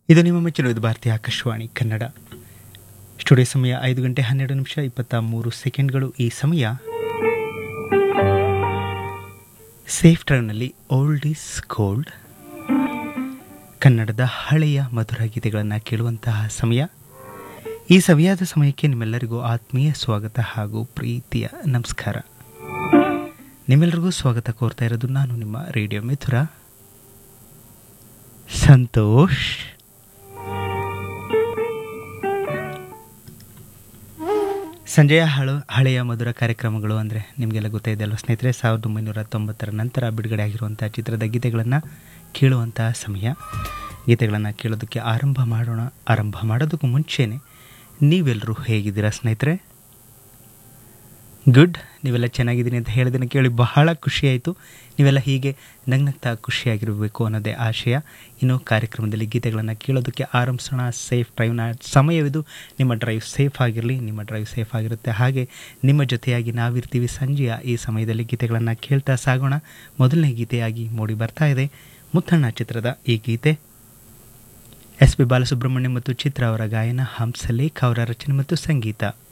ಇದು ನಿಮ್ಮ ಮೆಚ್ಚಿನ ಇದು ಭಾರತೀಯ ಆಕಾಶವಾಣಿ ಕನ್ನಡ ಸ್ಟುಡಿಯೋ ಸಮಯ ಐದು ಗಂಟೆ ಹನ್ನೆರಡು ನಿಮಿಷ ಇಪ್ಪತ್ತ ಮೂರು ಸೆಕೆಂಡ್ಗಳು ಈ ಸಮಯ ಸೇಫ್ ಡ್ರೈವ್ನಲ್ಲಿ ಓಲ್ಡ್ ಈಸ್ ಗೋಲ್ಡ್ ಕನ್ನಡದ ಹಳೆಯ ಮಧುರ ಗೀತೆಗಳನ್ನು ಕೇಳುವಂತಹ ಸಮಯ ಈ ಸವಿಯಾದ ಸಮಯಕ್ಕೆ ನಿಮ್ಮೆಲ್ಲರಿಗೂ ಆತ್ಮೀಯ ಸ್ವಾಗತ ಹಾಗೂ ಪ್ರೀತಿಯ ನಮಸ್ಕಾರ ನಿಮ್ಮೆಲ್ಲರಿಗೂ ಸ್ವಾಗತ ಕೋರ್ತಾ ಇರೋದು ನಾನು ನಿಮ್ಮ ರೇಡಿಯೋ ಮಿಥುರ ಸಂತೋಷ್ ಸಂಜೆಯ ಹಳು ಹಳೆಯ ಮಧುರ ಕಾರ್ಯಕ್ರಮಗಳು ಅಂದರೆ ನಿಮಗೆಲ್ಲ ಗೊತ್ತಿದೆ ಅಲ್ವ ಸ್ನೇಹಿತರೆ ಸಾವಿರದ ಒಂಬೈನೂರ ತೊಂಬತ್ತರ ನಂತರ ಬಿಡುಗಡೆ ಆಗಿರುವಂಥ ಚಿತ್ರದ ಗೀತೆಗಳನ್ನು ಕೇಳುವಂತಹ ಸಮಯ ಗೀತೆಗಳನ್ನು ಕೇಳೋದಕ್ಕೆ ಆರಂಭ ಮಾಡೋಣ ಆರಂಭ ಮಾಡೋದಕ್ಕೂ ಮುಂಚೆನೇ ನೀವೆಲ್ಲರೂ ಹೇಗಿದ್ದೀರಾ ಸ್ನೇಹಿತರೆ ಗುಡ್ ನೀವೆಲ್ಲ ಚೆನ್ನಾಗಿದ್ದೀನಿ ಅಂತ ಹೇಳಿದ್ದನ್ನು ಕೇಳಿ ಬಹಳ ಖುಷಿಯಾಯಿತು ನೀವೆಲ್ಲ ಹೀಗೆ ನಗ್ನಗ್ತಾ ಖುಷಿಯಾಗಿರಬೇಕು ಅನ್ನೋದೇ ಆಶಯ ಇನ್ನು ಕಾರ್ಯಕ್ರಮದಲ್ಲಿ ಗೀತೆಗಳನ್ನು ಕೇಳೋದಕ್ಕೆ ಆರಂಭಿಸೋಣ ಸೇಫ್ ಡ್ರೈವ್ನ ಸಮಯವಿದು ನಿಮ್ಮ ಡ್ರೈವ್ ಸೇಫ್ ಆಗಿರಲಿ ನಿಮ್ಮ ಡ್ರೈವ್ ಸೇಫ್ ಆಗಿರುತ್ತೆ ಹಾಗೆ ನಿಮ್ಮ ಜೊತೆಯಾಗಿ ನಾವಿರ್ತೀವಿ ಸಂಜೆಯ ಈ ಸಮಯದಲ್ಲಿ ಗೀತೆಗಳನ್ನು ಕೇಳ್ತಾ ಸಾಗೋಣ ಮೊದಲನೇ ಗೀತೆಯಾಗಿ ಮೂಡಿ ಬರ್ತಾ ಇದೆ ಮುತ್ತಣ್ಣ ಚಿತ್ರದ ಈ ಗೀತೆ ಎಸ್ ಪಿ ಬಾಲಸುಬ್ರಹ್ಮಣ್ಯ ಮತ್ತು ಚಿತ್ರ ಅವರ ಗಾಯನ ಹಂಸಲೇಖ ಅವರ ರಚನೆ ಮತ್ತು ಸಂಗೀತ